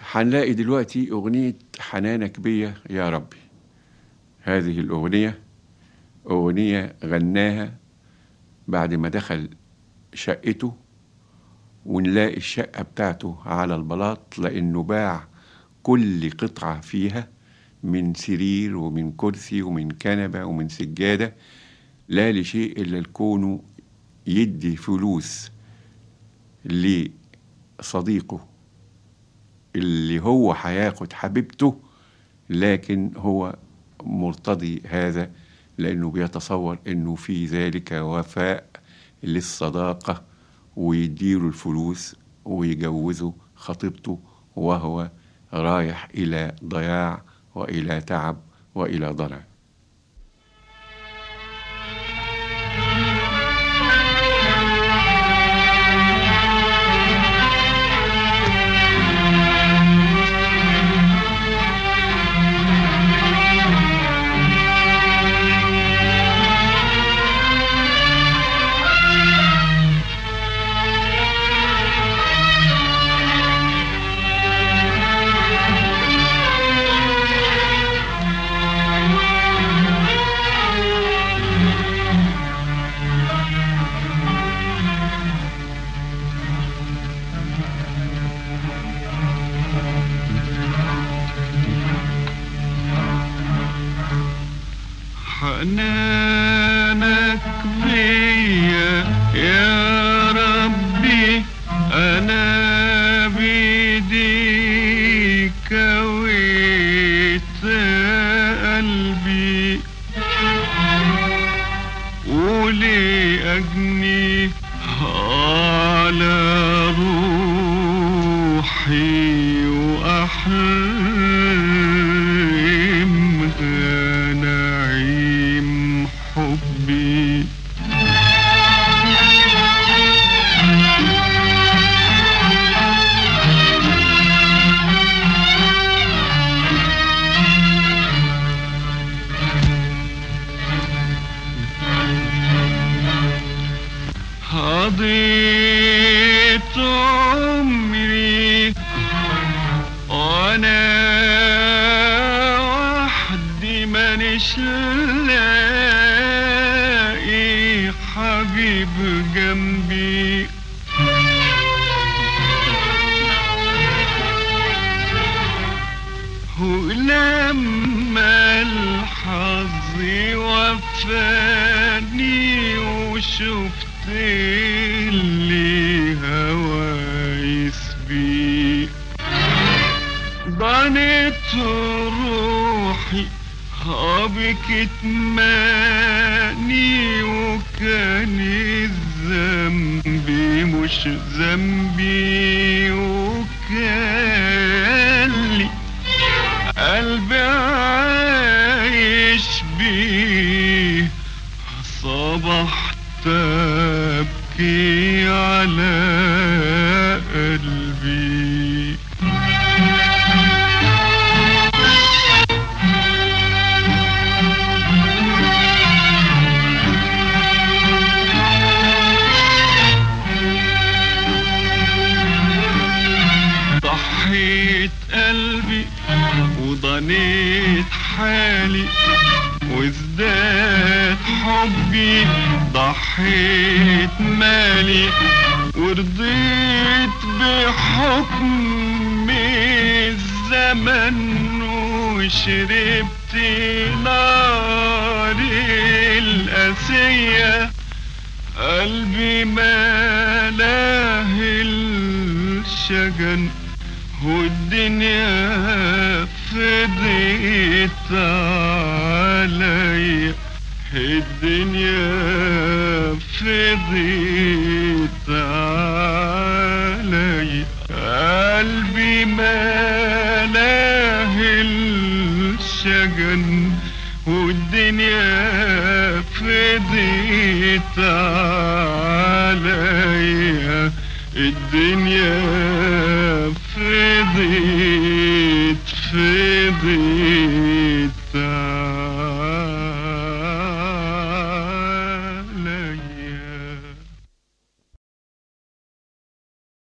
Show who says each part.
Speaker 1: هنلاقي دلوقتي أغنية حنانك بيا يا ربي هذه الأغنية أغنية غناها بعد ما دخل شقته ونلاقي الشقة بتاعته على البلاط لأنه باع كل قطعة فيها من سرير ومن كرسي ومن كنبة ومن سجادة لا لشيء إلا الكون يدي فلوس لصديقه اللي هو هياخد حبيبته لكن هو مرتضي هذا لأنه بيتصور أنه في ذلك وفاء للصداقة ويديله الفلوس ويجوزه خطيبته وهو رايح إلى ضياع وإلى تعب وإلى ضلع
Speaker 2: حنانك بيا يا ربي انا بيدي كويت قلبي ولي اجني على روحي واحلمها نعيم حبي قضيت عمري وانا وحدي مانيش لاقي حبيب جنبي ولما الحظ وفاني وشفت اللي هوايس بيه ضنت روحي بك تماني وكان الذنب مش ذنبي وكان لي قلبي عايش بيه صبحت ابكي على قلبي ضحيت قلبي وضنيت حالي وازداد حبي ضحيت مالي ورضيت بحكم الزمن وشربت نار القاسية قلبي ملاه الشجن والدنيا فضيت عليا الدنيا فضيت عليا قلبي ملاه الشجن والدنيا فضيت عليا الدنيا فضيت فضيت